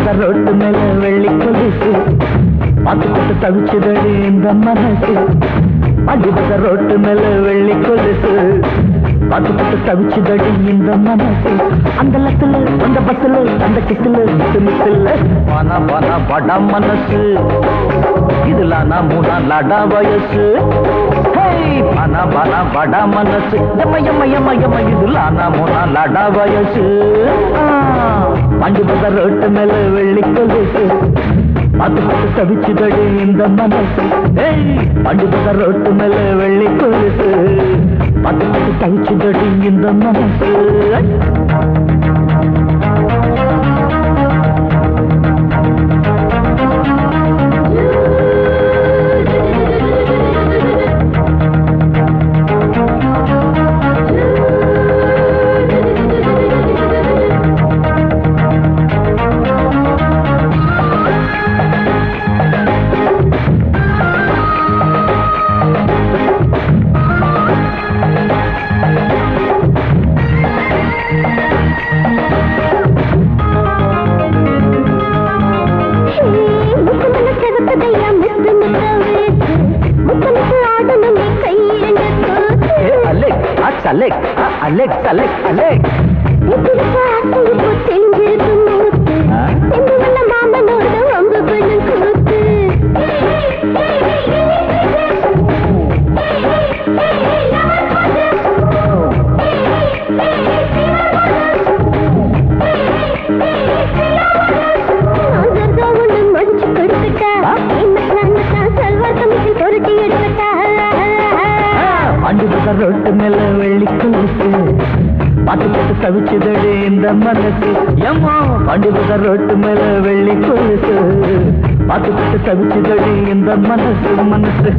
பந்த ரோட்டு மேல வெள்ளி கொலுசு பார்த்துக்கிட்டு தவிச்சதடி இந்த மனசு பந்த ரோட்டு மேல வெள்ளி கொலுசு பார்த்துக்கிட்டு தவிச்சதடி இந்த மனசு அந்த லத்துல அந்த பஸ்ல அந்த கிஸ்ல மித்து மித்துல பானா பானா பட மனசு இதுல நான் மூணா லடா வயசு ஹேய், பானா பானா பட மனசு எம்ம எம்ம எம்ம எம்ம இதுல நான் மூணா லடா வயசு வண்டி பந்த ரோட்டு மேல வெள்ளி கொலுசு பார்த்து பார்த்து தவிச்சுதடி இந்த மனசு ஏய் வண்டி பந்த ரோட்டு மேல வெள்ளி கொலுசு பார்த்து பார்த்து தவிச்சுதடி இந்த மனசு முத்தமன சிவப்பதையா மிஸ்து மிஸ்து முத்தனுக்கு ஆடணுமே கையிரண்டு ஏ, அலெக்ஸ் ஆ, அலெக்ஸ் ஆ, அலெக்ஸ் அலெக்ஸ் அலெக்ஸ் முத்திருக்க ஆசையை தெரிஞ்சிருக்கு மூத்து ஆ? எங்க வந்த மாமனோட வம்பு பண்ணு கூத்து ஆதரவா ஒண்ணு மடிச்சு கொடுக்கட்டா என்ன பிளான்ட்டா சல்வார் கமிஷன் பொருட்டி எடுக்கட்டா வண்டி பந்த ரோட்டு மேல வெள்ளி கொலுசு பார்த்து பார்த்து தவிச்சுதடி இந்த மனசு ஏம்மா வண்டி பந்த ரோட்டு மேல வெள்ளி கொலுசு பார்த்து பார்த்து தவிச்சுதடி இந்த மனசு மனசு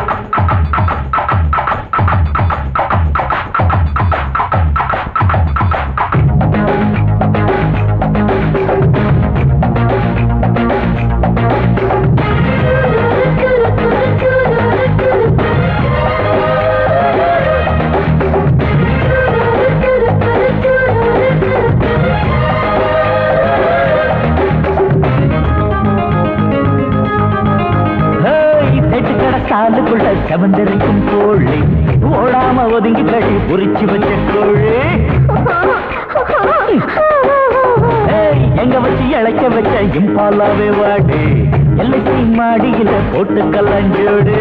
ஹேய், செட்டு கடை சாலுக்குள்ள செவந்திருக்கும் கோழி ஓடாம ஒதுங்கி கட்டி புரிச்சு வச்ச கோழி ஏய், எங்க வச்சு இழைக்க வச்ச இம்பாலாவே வாடு எல்லைசி மாடியில போட்டு கல்லஞ்சோடு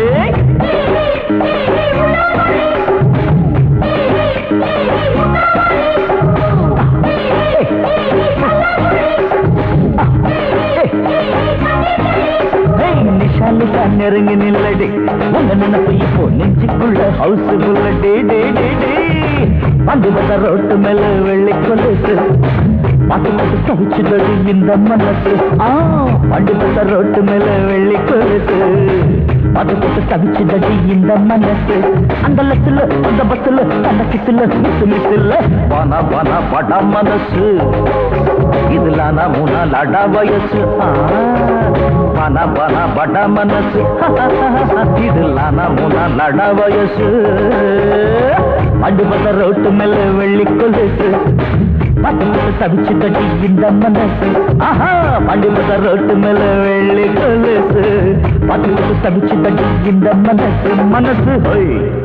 நிஷாலிக்கா நெருங்கி நில்லடி உங்க நினைப்பு இப்போ நெஞ்சுக்குள்ள ஹவுஸ் புள்ள டே டே டே டே வந்து வந்த ரோட்டு மேல வெள்ளி கொலுசு பார்த்து பார்த்து தவிச்சுதடி இந்த மனசு ஆ வண்டி வந்த ரோட்டு மேல வெள்ளி கொலுசு பார்த்து பார்த்து தவிச்சுதடி இந்த மனசு அந்த லட்சில அந்த பஸ்ல அந்த கிசுல மிஸ் மிஸ்ல பானா பானா பட மனசு இதுல நான் மூணா லடா வயசு ஆ, பானா பானா பட மனசு இதுல நான் மூணா லடா வயசு அண்டு பத ரோட்டு மேல வெள்ளி கொலுசு பட்டு தவிச்சு கட்டி இந்த மனசு ஆஹா பண்டு பத ரோட்டு மேல வெள்ளி கொலுசு பட்டு தவிச்சு கட்டி இந்த மனசு மனசு ஹோய்